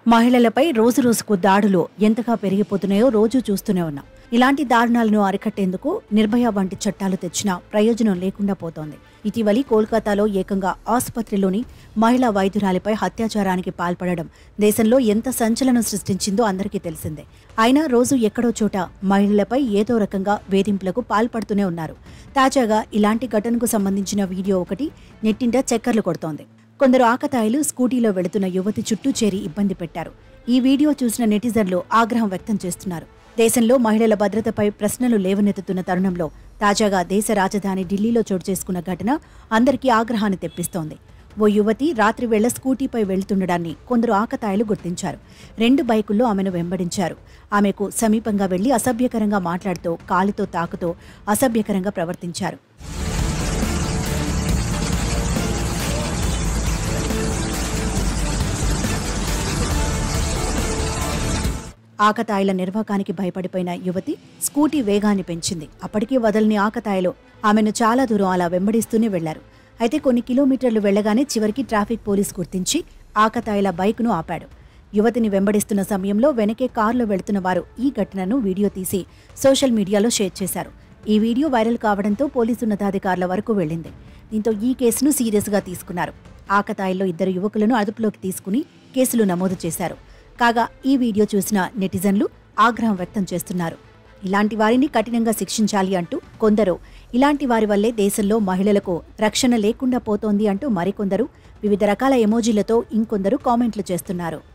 మహిళలపై రోజు రోజుకు దాడులు ఎంతగా పెరిగిపోతున్నాయో రోజు చూస్తూనే ఉన్నాం ఇలాంటి దారుణాలను అరికట్టేందుకు నిర్భయ వంటి చట్టాలు తెచ్చినా ప్రయోజనం లేకుండా పోతోంది ఇటీవలి కోల్కతాలో ఏకంగా ఆసుపత్రిలోని మహిళా వైద్యురాలిపై అత్యాచారానికి పాల్పడడం దేశంలో ఎంత సంచలనం సృష్టించిందో అందరికీ తెలిసిందే అయినా రోజు ఎక్కడో చోట మహిళలపై ఏదో రకంగా వేధింపులకు పాల్పడుతూనే ఉన్నారు తాజాగా ఇలాంటి ఘటనకు సంబంధించిన వీడియో ఒకటి నెట్టింట చక్కర్లు కొడుతోంది కొందరు ఆకతాయిలు స్కూటీలో వెళుతున్న యువతి చుట్టూ చేరి ఇబ్బంది పెట్టారు ఈ వీడియో చూసిన నెటిజన్లు ఆగ్రహం వ్యక్తం చేస్తున్నారు దేశంలో మహిళల భద్రతపై ప్రశ్నలు లేవనెత్తుతున్న తరుణంలో తాజాగా దేశ రాజధాని ఢిల్లీలో చోటు చేసుకున్న ఘటన అందరికీ ఆగ్రహాన్ని తెప్పిస్తోంది ఓ యువతి రాత్రి వేళ స్కూటీపై వెళ్తుండడాన్ని కొందరు ఆకతాయిలు గుర్తించారు రెండు బైకుల్లో ఆమెను వెంబడించారు ఆమెకు సమీపంగా వెళ్లి అసభ్యకరంగా మాట్లాడుతూ కాలితో తాకుతూ అసభ్యకరంగా ప్రవర్తించారు ఆకతాయిల నిర్వాకానికి భయపడిపోయిన యువతి స్కూటీ వేగాన్ని పెంచింది అప్పటికీ వదలని ఆకతాయిలు ఆమెను చాలా దూరం అలా వెంబడిస్తూనే వెళ్లారు అయితే కొన్ని కిలోమీటర్లు వెళ్లగానే చివరికి ట్రాఫిక్ పోలీస్ గుర్తించి ఆకతాయిల బైక్ను ఆపాడు యువతిని వెంబడిస్తున్న సమయంలో వెనకే కారులో వెళుతున్న వారు ఈ ఘటనను వీడియో తీసి సోషల్ మీడియాలో షేర్ చేశారు ఈ వీడియో వైరల్ కావడంతో పోలీసు ఉన్నతాధికారుల వరకు వెళ్ళింది దీంతో ఈ కేసును సీరియస్గా తీసుకున్నారు ఆకతాయిల్లో ఇద్దరు యువకులను అదుపులోకి తీసుకుని కేసులు నమోదు చేశారు కాగా ఈ వీడియో చూసిన నెటిజన్లు ఆగ్రహం వ్యక్తం చేస్తున్నారు ఇలాంటి వారిని కఠినంగా శిక్షించాలి అంటూ కొందరు ఇలాంటి వారి వల్లే దేశంలో మహిళలకు రక్షణ లేకుండా పోతోంది అంటూ మరికొందరు వివిధ రకాల ఎమోజీలతో ఇంకొందరు కామెంట్లు చేస్తున్నారు